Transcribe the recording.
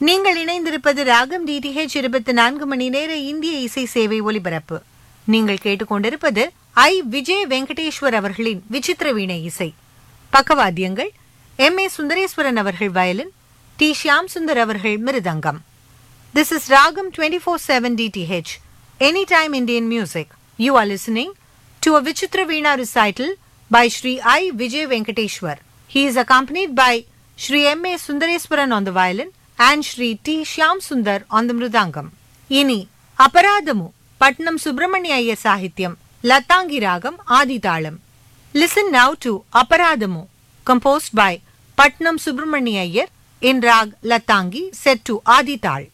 நீங்கள் இணைந்திருப்பது ராகம் டிடிஹெச் இருபத்தி நான்கு மணி நேர இந்திய இசை சேவை ஒலிபரப்பு நீங்கள் கேட்டுக்கொண்டிருப்பது ஐ விஜய் வெங்கடேஸ்வர் அவர்களின் விசித்திர வீணை இசை பக்கவாத்தியங்கள் எம் ஏ சுந்தரேஸ்வரன் அவர்கள் வயலின் டி ஷியாம் சுந்தர் அவர்கள் மிருதங்கம் This is Ragam 24/7 DTH, Anytime Indian Music. You are listening to a Vichitra Veena recital by Sri I. Vijay Venkateshwar. He is accompanied by Sri M. A. Sundareswaran on the violin and Sri T. Shyam Sundar on the mridangam. Ini Aparadamu, Patnam Subramanya Iyer Sahityam, Latangi Ragam Aditalam. Listen now to Aparadamu, composed by Patnam Subramanya Iyer in Rag Latangi set to Adital.